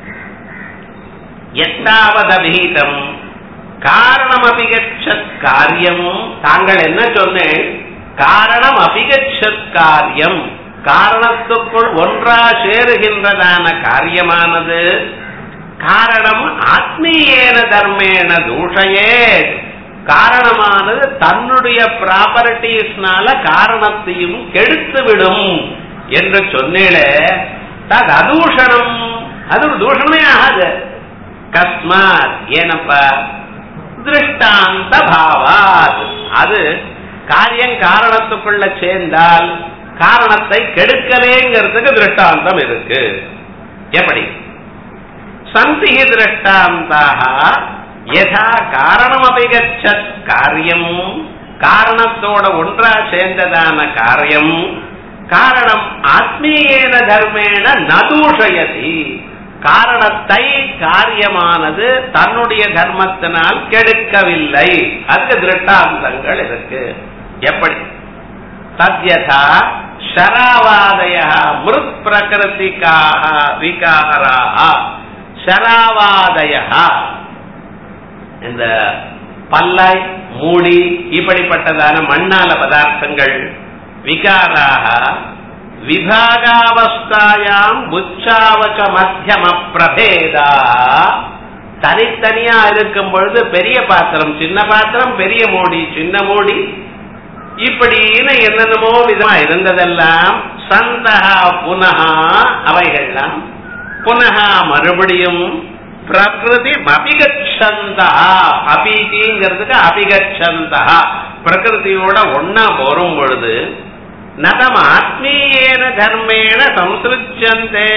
எட்டாவது அபீதம் காரணம் அபிகச்சத் காரியம் தாங்கள் என்ன சொன்னேன் காரணம் அபிகச்சத் காரியம் காரணத்துக்குள் ஒன்றா சேருகின்றதான காரியமானது காரணம் ஆத்மீயேன தர்மேன தூஷையே காரணமானது தன்னுடைய ப்ராப்பர்ட்டிஸ்னால காரணத்தையும் கெடுத்து விடும் என்று சொன்னேளே தது அதூஷணம் அது ஒரு தூஷணமே ஆகாது கஸ்மாத் ஏனப்பா திருஷ்டாந்த பாவாத் அது காரியம் காரணத்துக்குள்ள சேர்ந்தால் காரணத்தை கெடுக்கலேங்கிறதுக்கு திருஷ்டாந்தம் இருக்கு எப்படி சந்தி திருஷ்டாந்தாக யதா காரணமபி கச்சத் காரியம் காரணத்தோட ஒன்றா சேர்ந்ததான காரியம் காரணம் ஆத்மீயேன தர்மேன நதூஷயதி காரணத்தை காரியமானது தன்னுடைய தர்மத்தினால் கெடுக்கவில்லை அதுக்கு திருஷ்டாந்தங்கள் இருக்கு எப்படி தத்யதா ஷராவாதய மிருத் பிரகிருதிக்காக விகாராக ஷராவாதய இந்த பல்லாய் மூடி இப்படிப்பட்டதான மண்ணால பதார்த்தங்கள் விகாராக விபாகாவஸ்தாயாம் உச்சாவச்ச மத்தியம பிரபேதா தனித்தனியா இருக்கும் பொழுது பெரிய பாத்திரம் சின்ன பாத்திரம் பெரிய மூடி சின்ன மூடி இப்படின்னு என்னென்னமோ விதமா இருந்ததெல்லாம் சந்தகா புனகா அவைகள்லாம் புனகா மறுபடியும் பிரகிருதி அபிகச்சந்தா அபிதிங்கிறதுக்கு அபிகச்சந்தா பிரகிருதியோட ஒன்னா போரும் பொழுது நதம் ஆத்மீயேன தர்மேன சம்சிருச்சந்தே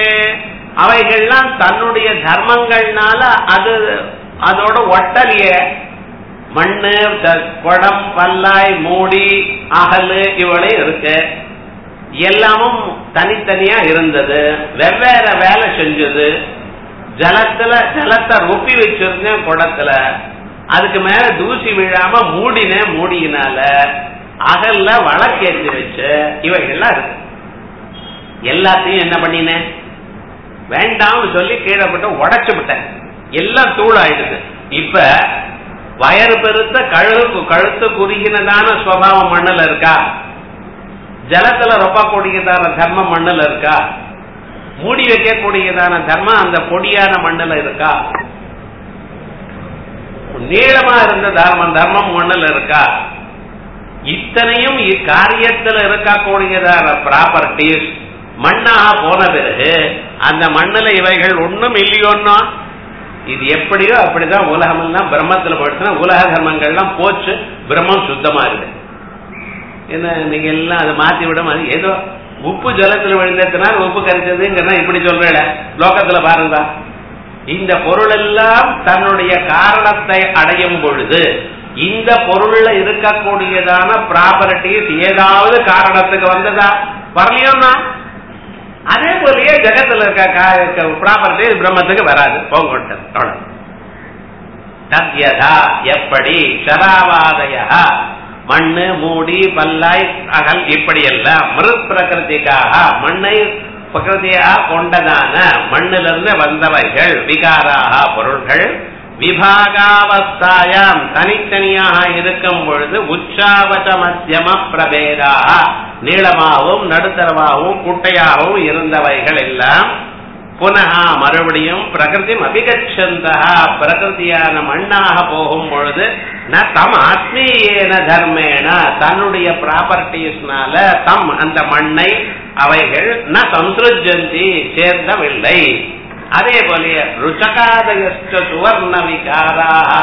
அவைகள்லாம் தன்னுடைய தர்மங்கள்னால அது அதோட ஒட்டலிய மண்ணு த- குடம் பல்லாய் மூடி அகலு இவளையும் இருக்கு எல்லாமும் தனித்தனியா இருந்தது வெவ்வேறு வேலை செஞ்சது ஜலத்துல ஜலத்தை ரொப்பி வச்சிருந்தேன் குடத்துல அதுக்கு மேல தூசி விழாம மூடினேன் மூடியினால அகல்ல வழக்கேற்றி வச்சு இவைகள்லாம் இருக்கு எல்லாத்தையும் என்ன பண்ணினேன் வேண்டாம்னு சொல்லி கீழே போட்டு உடைச்சு விட்டேன் எல்லாம் தூள் ஆயிடுது இப்ப வயறு பெருத்த கழுத்து கழுத்து குறுகினதான சுவாவம் மண்ணுல இருக்கா ஜலத்துல ரொம்ப கூடியதான தர்மம் மண்ணுல இருக்கா மூடி வைக்கக்கூடியதான தர்மம் அந்த பொடியான மண்ணுல இருக்கா நீளமா இருந்த தர்மம் தர்மம் மண்ணுல இருக்கா இத்தனையும் இக்காரியத்தில் இருக்கக்கூடியதான ப்ராப்பர்டிஸ் மண்ணாக போன பிறகு அந்த மண்ணுல இவைகள் ஒண்ணும் இல்லையோன்னா இது எப்படியோ அப்படிதான் உலகம் எல்லாம் பிரம்மத்துல போயிடுச்சுன்னா உலக தர்மங்கள்லாம் போச்சு பிரம்மம் சுத்தமா இருக்கு என்ன நீங்க எல்லாம் அதை மாத்தி விட மாதிரி ஏதோ உப்பு ஜலத்துல விழுந்ததுனால உப்பு கரைச்சதுங்கிறதா இப்படி சொல்றேன் லோகத்துல பாருங்க இந்த பொருள் எல்லாம் தன்னுடைய காரணத்தை அடையும் பொழுது இந்த பொருள்ல இருக்கக்கூடியதான ப்ராப்பர்ட்டிஸ் ஏதாவது காரணத்துக்கு வந்ததா வரலையோன்னா அதே போலயே ஜெகத்துல இருக்க ப்ராப்பர்ட்டி பிரம்மத்துக்கு வராது போங்கொட்ட தத்யதா எப்படி ஷராவாதய மண்ணு மூடி பல்லாய் அகல் இப்படி எல்லாம் மிருத் பிரகிருதிக்காக மண்ணை பிரகிருதியாக கொண்டதான மண்ணிலிருந்து வந்தவைகள் விகாராக பொருள்கள் விபாகாவஸ்தாயாம் தனித்தனியாக இருக்கும் பொழுது உச்சாவச மத்தியம பிரபேதாக நீளமாகவும் நடுத்தரமாகவும் குட்டையாகவும் இருந்தவைகள் எல்லாம் புனக மறுபடியும் பிரகிருதி அபிகச்சந்தா பிரகிருதியான மண்ணாக போகும் பொழுது ந தம் ஆத்மீயேன தர்மேன தன்னுடைய ப்ராப்பர்ட்டிஸ்னால தம் அந்த மண்ணை அவைகள் ந சம்சிருஜந்தி சேர்ந்தவில்லை அதே போல ருச்சகாதயஸ்ட சுவர்ண விகாராக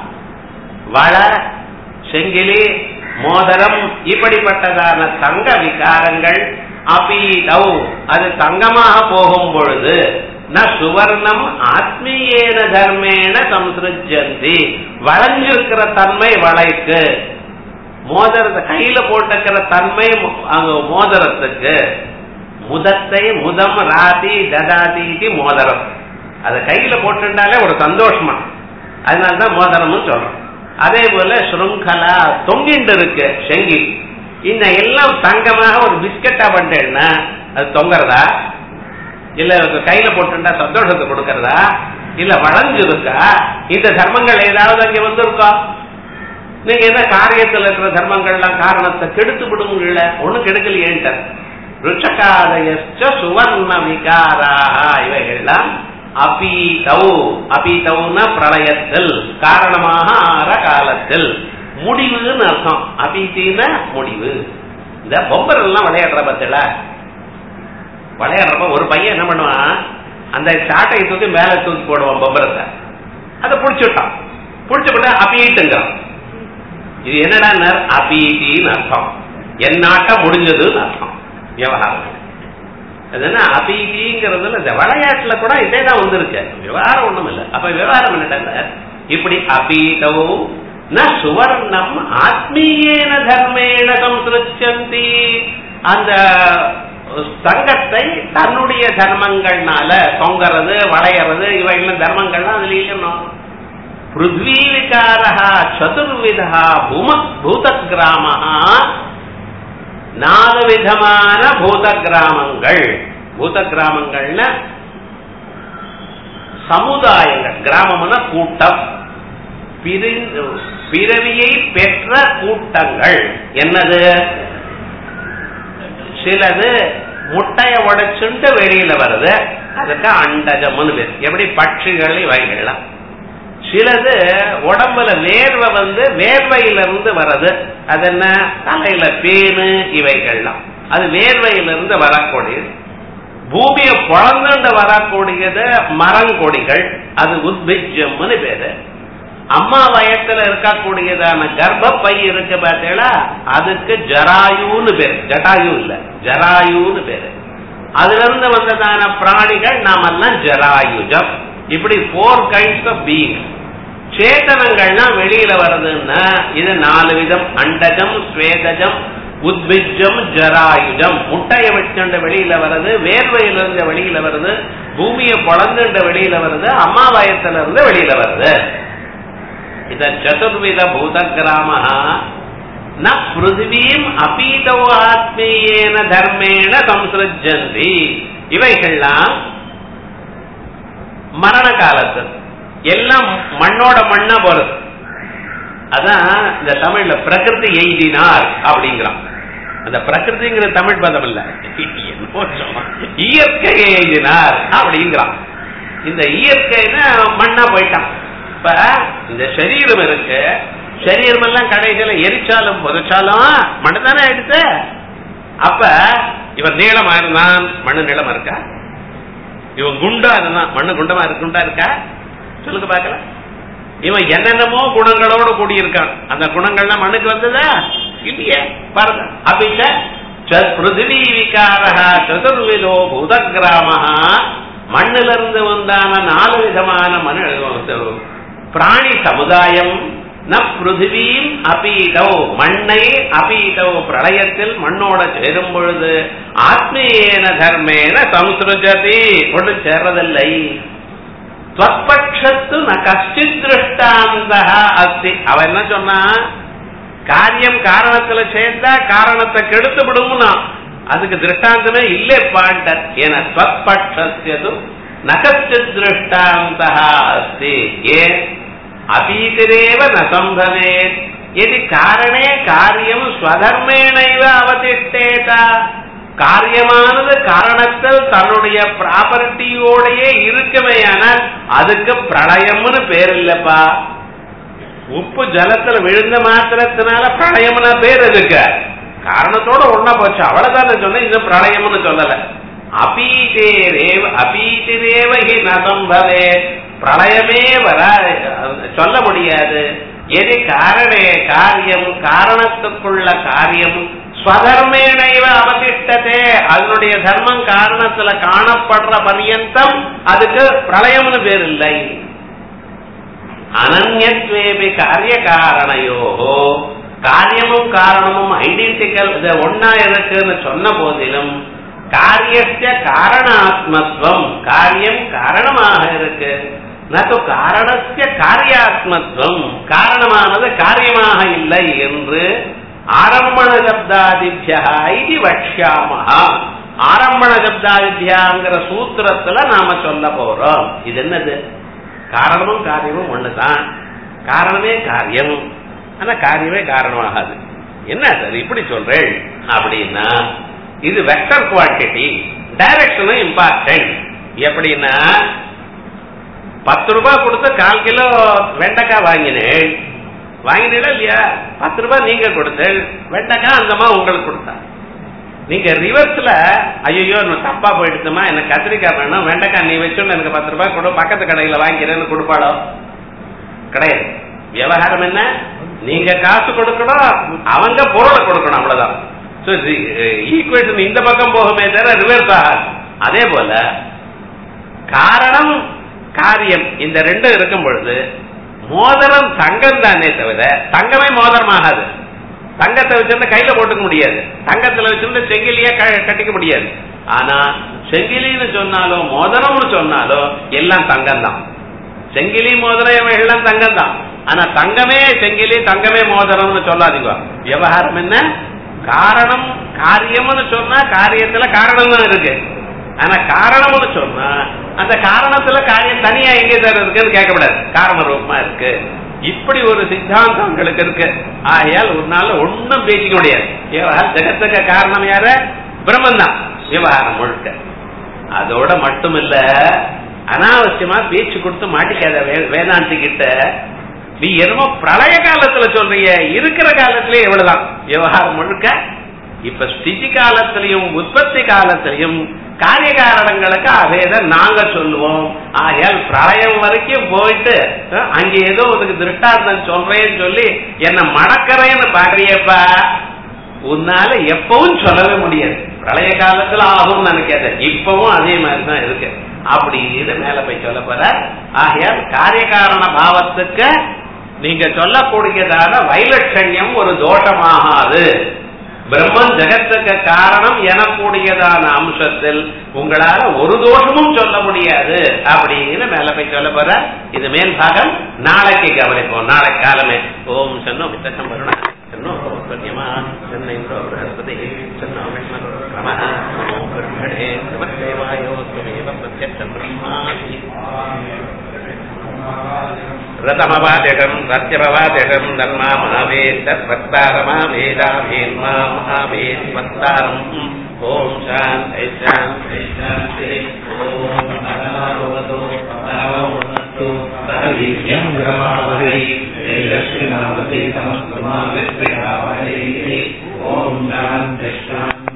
வள செங்கிலி மோதிரம் இப்படிப்பட்டதான தங்க விகாரங்கள் அபீதௌ அது தங்கமாக போகும் பொழுது ந சுவர்ணம் ஆத்மீயேன தர்மேன சம்சிருஜந்தி வளைஞ்சிருக்கிற தன்மை வளைக்கு மோதிரத்தை கையில போட்டுக்கிற தன்மை அங்க மோதிரத்துக்கு முதத்தை முதம் ராதி ததாதி மோதிரம் அதை கையில போட்டுட்டாலே ஒரு சந்தோஷமா அதனாலதான் மோதிரம்னு சொல்றோம் அதே போல ஸ்ருங்கலா தொங்கிண்டு இருக்கு செங்கி இந்த எல்லாம் தங்கமாக ஒரு பிஸ்கட்டா பண்ணிட்டேன்னா அது தொங்குறதா இல்ல கையில போட்டுட்டா சந்தோஷத்தை கொடுக்கறதா இல்ல வளைஞ்சு இருக்கா இந்த தர்மங்கள் ஏதாவது அங்க வந்திருக்கா நீங்க என்ன காரியத்துல இருக்கிற தர்மங்கள்லாம் காரணத்தை கெடுத்து விடுங்கள ஒண்ணு கெடுக்கலையேன்ட்ட ருச்சகாதயச்ச சுவர்ண விகாராக இவைகள்லாம் அபீதௌ அபீதௌன பிரளயத்தில் காரணமாக ஆற காலத்தில் முடிவுன்னு அர்த்தம் அபீத்தின முடிவு இந்த பொம்பர் எல்லாம் விளையாடுற பத்தில விளையாடுறப்ப ஒரு பையன் என்ன பண்ணுவான் அந்த சாட்டையை தூக்கி மேல தூக்கி போடுவான் பொம்பரத்தை அதை புடிச்சுட்டான் புடிச்சு போட்டா அபீட்டுங்கிறான் இது என்னடா அபீட்டின்னு அர்த்தம் என்னாட்டம் முடிஞ்சதுன்னு அர்த்தம் விவகாரம் அதுனா அபீதிங்கிறதுல இந்த விளையாட்டுல கூட இதே தான் வந்திருக்கு விவகாரம் ஒண்ணும் இல்ல அப்ப விவகாரம் என்னடா இப்படி அபீதவோ ந சுவர்ணம் ஆத்மீயேன தர்மேன சம்சிருச்சந்தி அந்த தங்கத்தை தன்னுடைய தர்மங்கள்னால தொங்கறது வளையறது இவைகள் தர்மங்கள்லாம் அதுல இல்லணும் பிருத்வி விகாரா சதுர்விதா பூம பூத கிராமஹா நாலு விதமான பூத கிராமங்கள் பூத கிராமங்கள்ல சமுதாயங்கள் கிராமம்னா கூட்டம் பிரிந்து பிறவியை பெற்ற கூட்டங்கள் என்னது சிலது முட்டைய உடைச்சுட்டு வெளியில வருது அதுக்கு அண்டஜம்னு பேர் எப்படி பட்சிகள் இவைகள்லாம் சிலது உடம்புல வேர்வை வந்து வேர்வையிலிருந்து வர்றது அது என்ன தலையில பேனு இவைகள்லாம் அது வேர்வையிலிருந்து வரக்கூடியது பூமியை குழந்தைண்டு வரக்கூடியது மரங்கொடிகள் அது உத்பிஜம்னு பேரு அம்மா வயத்துல இருக்கக்கூடியதான கர்ப்பப்பை இருக்கு பார்த்தீங்களா அதுக்கு ஜராயுன்னு பேரு ஜட்டாயு இல்ல ஜராயுன்னு பேரு அதுல இருந்து வந்ததான பிராணிகள் நாமெல்லாம் ஜராயுஜம் இப்படி போர் கைண்ட்ஸ் ஆஃப் பீயிங் சேத்தனங்கள்லாம் வெளியில வருதுன்னா இது நாலு விதம் அண்டஜம் ஸ்வேதஜம் உத்விஜம் ஜராயுஜம் முட்டைய வச்சுண்ட வெளியில வருது வேர்வையில இருந்து வெளியில வருது பூமியை பொழந்துண்ட வெளியில வருது அம்மாவாயத்துல இருந்து வெளியில வருது இத சதுர்வித பூத கிராம ந பிருத்திவீம் அபீதோ ஆத்மீயேன தர்மேண சம்சிருஜந்தி இவைகள்லாம் மரண காலத்து எல்லாம் மண்ணோட மண்ணா போறது அதான் இந்த தமிழ்ல பிரகிருதி எய்தினார் அப்படிங்கிறான் அந்த பிரகிருதிங்கிற தமிழ் பதம் இல்ல என்னமோ சொல்றான். இயற்கையை எய்தினார் அப்படிங்கிறான் இந்த இயற்கைன்னா மண்ணா போயிட்டான் இப்ப இந்த சரீரம் இருக்கு சரீரம் எல்லாம் கடைசியில எரிச்சாலும் புதைச்சாலும் மண்ணு தானே எடுத்து அப்ப இவன் நீளமா இருந்தான் மண்ணு நீளமா இருக்கா இவன் குண்டா இருந்தான் மண்ணு குண்டமா இருக்கு குண்டா இருக்கா சொல்லுங்க பாக்கலாம் இவன் என்னென்னமோ குணங்களோட கூடியிருக்கான் அந்த குணங்கள்லாம் மண்ணுக்கு வந்ததா இல்லையே பாருங்க அபிச்ச ச- பிருத்திவி விகாரா சதுர்விதோ பூத மண்ணிலிருந்து வந்தான நாலு விதமான மனு பிராணி சமுதாயம் ந பிருத்திவீம் அபீதோ மண்ணை அபீதோ பிரளயத்தில் மண்ணோட சேரும் பொழுது ஆத்மீயேன தர்மேன சம்சிருஜதி ஒன்று சேர்றதில்லை துவப்பட்சத்து ந கஷ்டித் திருஷ்டாந்த அஸ்தி அவ என்ன சொன்னா காரியம் காரணத்துல சேர்ந்தா காரணத்தை கெடுத்து விடும்னா அதுக்கு திருஷ்டாந்தமே இல்லை பாண்டர் என துவப்பட்சத்து ந கஷ்டித் திருஷ்டாந்த அஸ்தி ஏன் அபீதிரேவ ந சம்பவேத் எதி காரணே காரியம் ஸ்வதர்மேணைவ அவதிஷ்டேதா காரியமானது காரணத்தில் தன்னுடைய ப்ராப்பர்ட்டியோடயே இருக்கமையானால் அதுக்கு பிரளயம்னு பேர் இல்லப்பா உப்பு ஜலத்துல விழுந்த மாத்திரத்தினால பிரளயம்னா பேர் இருக்கு காரணத்தோட ஒன்னா போச்சு அவ்வளவுதானே சொன்ன இது பிரளயம்னு சொல்லல அபீதேரேவ அபீதிரேவ ஹி நசம்பவே பிரளயமே வர சொல்ல முடியாது எது காரணே காரியம் காரணத்துக்குள்ள காரியம் ஸ்வதர்மேனைவ அவதிஷ்டதே அதனுடைய தர்மம் காரணத்துல காணப்படுற பர்யந்தம் அதுக்கு பிரளயம்னு பேர் இல்லை அனன்யத்வேபி காரிய காரணையோகோ காரியமும் காரணமும் ஐடென்டிக்கல் இது ஒன்னா இருக்குன்னு சொன்ன போதிலும் காரியஸ்ய காரணாத்மத்துவம் காரியம் காரணமாக இருக்கு நது காரணஸ்ய காரியாத்மத்துவம் காரணமானது காரியமாக இல்லை என்று ஆரம்பண சப்தாதித்யா இது வக்ஷாமஹா ஆரம்பண சப்தாதித்யாங்கிற சூத்திரத்துல நாம சொல்ல போறோம் இது என்னது காரணமும் காரியமும் ஒண்ணுதான் காரணமே காரியம் ஆனா காரியமே காரணமாகாது என்ன சார் இப்படி சொல்றேன் அப்படின்னா இது வெக்டர் குவான்டிட்டி டைரக்ஷனும் இம்பார்ட்டன்ட் எப்படின்னா பத்து ரூபாய் கொடுத்து கால் கிலோ வெண்டைக்காய் வாங்கினேன் வாங்கினீங்களா இல்லையா பத்து ரூபாய் நீங்க கொடுத்து வெண்டைக்காய் அந்தமா உங்களுக்கு கொடுத்தா நீங்க ரிவர்ஸ்ல ஐயோ நான் தப்பா போயிடுச்சுமா எனக்கு கத்திரிக்காய் வேணும் வெண்டைக்காய் நீ வச்சுன்னு எனக்கு பத்து ரூபாய் கொடு பக்கத்து கடையில வாங்கிக்கிறேன்னு கொடுப்பாளோ கிடையாது விவகாரம் என்ன நீங்க காசு கொடுக்கணும் அவங்க பொருளை கொடுக்கணும் அவ்வளவுதான் ஈக்குவேஷன் இந்த பக்கம் போகுமே தவிர ரிவர்ஸ் ஆகாது அதே போல காரணம் காரியம் இந்த ரெண்டும் இருக்கும் பொழுது மோதிரம் தங்கம் தானே தவிர தங்கமே மோதிரம் ஆகாது தங்கத்தை வச்சிருந்தா கையில போட்டுக்க முடியாது தங்கத்துல வச்சிருந்தா செங்கிலியா க- கட்டிக்க முடியாது ஆனா செங்கிலின்னு சொன்னாலும் மோதிரம்னு சொன்னாலும் எல்லாம் தங்கம் தான் செங்கிலி மோதிரம் இவன் எல்லாம் தங்கம் தான் ஆனா தங்கமே செங்கிலி தங்கமே மோதிரம்னு சொல்லாதீங்க விவகாரம் என்ன காரணம் காரியம்னு சொன்னா காரியத்துல காரணம் தான் இருக்கு ஆனா காரணம்னு சொன்னா அந்த காரணத்துல காரியம் தனியா எங்க சார் இருக்குன்னு கேட்கக்கூடாது காரண ரூபமா இருக்கு இப்படி ஒரு சித்தாந்தம் உங்களுக்கு இருக்கு ஆகையால் ஒரு நாள் ஒன்னும் பேசிக்க முடியாது விவகாரம் ஜெகத்துக்கு காரணம் யாரு பிரம்மன் தான் விவகாரம் முழுக்க அதோட மட்டுமில்ல அனாவசியமா பேச்சு கொடுத்து மாட்டிக்காத வே- வேதாந்தி கிட்ட நீ என்னமோ பிரளய காலத்துல சொல்றீங்க இருக்கிற காலத்திலே எவ்வளவுதான் விவகாரம் முழுக்க இப்ப ஸ்திதி காலத்திலையும் உற்பத்தி காலத்திலையும் காரிய காரணங்களுக்கு அதேதான் நாங்க சொல்லுவோம் ஆகையால் பிரளயம் வரைக்கும் போயிட்டு அஹ், அங்க ஏதோ உனக்கு திருஷ்டாந்தம் சொல்றேன்னு சொல்லி என்ன மடக்கறேன்னு பாக்குறியப்பா உன்னால எப்பவும் சொல்லவே முடியாது பிரளய காலத்துல ஆகும்னு நினைக்காத இப்பவும் அதே மாதிரி தான் இருக்கு அப்படின்னு மேல போய் சொல்ல போற ஆகையால் காரியகாரண பாவத்துக்கு நீங்க சொல்லக்கூடியதான வைலட்சண்யம் ஒரு தோஷமாகாது பிரம்மன் ஜெகத்துக்கு காரணம் எனக்கூடியதான அம்சத்தில் உங்களால ஒரு தோஷமும் சொல்ல முடியாது அப்படின்னு மேல போய் சொல்ல போற இது மேல் பாகம் நாளைக்கு கவனிப்போம் நாளை காலமே ஓம் சன்னோ வித்தகம் வருண சன்னோ சன்யமா சன்ன இந்திரோ பிரகஸ்பதி சன்னோ விஷ்ணு கிரம நமோ பிரம்மணே நமஸ்தேவாயோ துமேவ பிரத்யக்ஷ பிரம்மாசி ரதமவாதிடம் சத்யமவாதிடம் தன்மாமவேதத்வக்தாரமாவேதாவேன்மாமவேத்வக்தாரம் ஓம் சாந்தி சாந்தி சாந்தி ஓம் அனாரோதோ அனாரோதோ वीर्यं ग्रमावहै तेजस्विनावतीतमस्तु मा विद्विषावहै